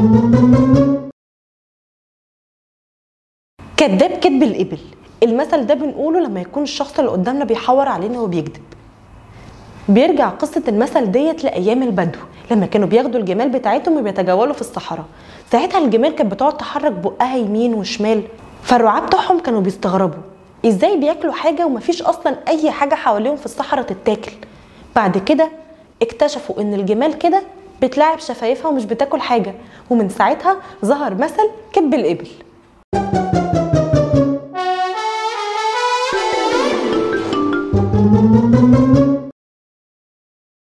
كذاب كذب الإبل المثل ده بنقوله لما يكون الشخص اللي قدامنا بيحور علينا وبيكذب بيرجع قصة المثل ديت لأيام البدو لما كانوا بياخدوا الجمال بتاعتهم وبيتجولوا في الصحراء ساعتها الجمال كانت بتقعد تحرك بقها يمين وشمال فالرعاة بتوعهم كانوا بيستغربوا ازاي بياكلوا حاجة ومفيش أصلا أي حاجة حواليهم في الصحراء تتاكل بعد كده اكتشفوا ان الجمال كده بتلاعب شفايفها ومش بتاكل حاجة ومن ساعتها ظهر مثل كذب الإبل